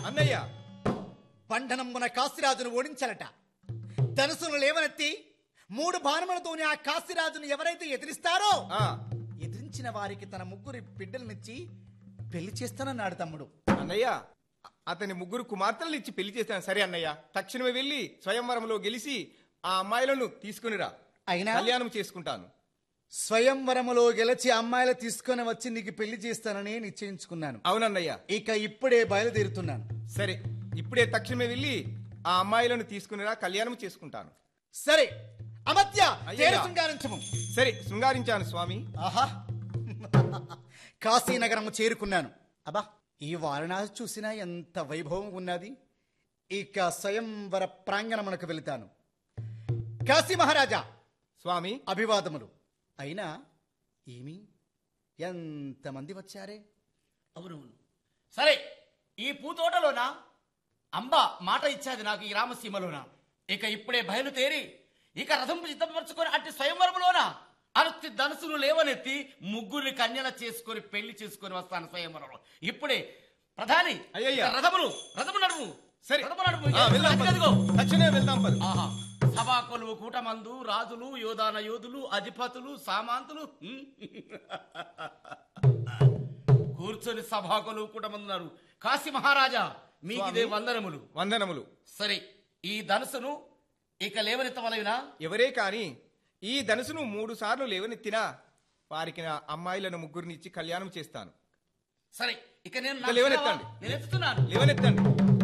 అన్నయ్య పండనమ్మున కాశీరాజును ఓడించాలట ధనుసును లేవనెత్తి మూడు బాణములతోని ఆ కాశీరాజును ఎవరైతే ఎదిరిస్తారో ఆ, ఎదిరించిన వారికి తన ముగ్గురి బిడ్డలనిచ్చి పెళ్లి చేస్తానన్నాడు తమ్ముడు అన్నయ్య అ- అతని ముగ్గురు కుమార్తెలను ఇచ్చి పెళ్లి చేస్తాను సరే అన్నయ్య తక్షణమే వెళ్ళి స్వయంవరంలో గెలిచి ఆ అమ్మాయిలను తీసుకునిరా అయినా కళ్యాణం చేసుకుంటాను స్వయంవరములో గెలిచి అమ్మాయిలు తీసుకొని వచ్చి నీకు పెళ్లి చేస్తానని నిశ్చయించుకున్నాను అవునన్నయ్య ఇక ఇప్పుడే బయలుదేరుతున్నాను సరే ఇప్పుడే తక్షణమే వెళ్ళి ఆ అమ్మాయిలను తీసుకునిరా కళ్యాణం చేసుకుంటాను సరే అమత్య అయ్యయ్య. తేరు శృంగారించము సరే శృంగారించాను స్వామి ఆహా కాశీనగరము చేరుకున్నాను అబ్బా ఈ వారణాసి చూసినా ఎంత వైభవం ఉన్నది ఇక స్వయంవర ప్రాంగణమునకు వెళతాను కాశీ మహారాజా స్వామి అభివాదములు అయినా ఏమి ఎంతమంది వచ్చారే అవునవును సరే ఈ పూతోటలోన అంబ మాట ఇచ్చాది నాకు ఈ రామసీమలోన ఇక ఇప్పుడే బయలుదేరి ఇక రథం సిద్ధపరచుకొని అట్టి స్వయంవరంలోన అనుక్తి ధనుసును లేవనెత్తి ముగ్గురిని కన్యల చేసుకొని పెళ్లి చేసుకొని వస్తాను స్వయంవరంలో ఇప్పుడే ప్రధాని అయ్యయ్య. ఇక రథములు రథము నడుము సరే రథము నడుము ఆ, వెళ్దాం పద. అదిగో. తక్షణమే వెళ్దాం పద. ఆహా సభా కొలువు కూటమందు రాజులు యోధాన యోధులు అధిపతులు సామాంతులు హ్మ్. కూర్చొని సభా కొలువు కూటమందున్నారు కాశీ మహారాజా మీకు ఇదే స్వామి. వందనములు వందనములు సరే ఈ ధనుసును ఇక లేవనెత్తవలవినా ఎవరే కాని ఈ ధనుసును మూడు సార్లు లేవనెత్తినా వారికి నా అమ్మాయిలను ముగ్గురిని ఇచ్చి కళ్యాణం చేస్తాను సరే ఇక నేను ఇక లేవనెత్తండి. నేను ఎత్తుతున్నాను లేవనెత్తండి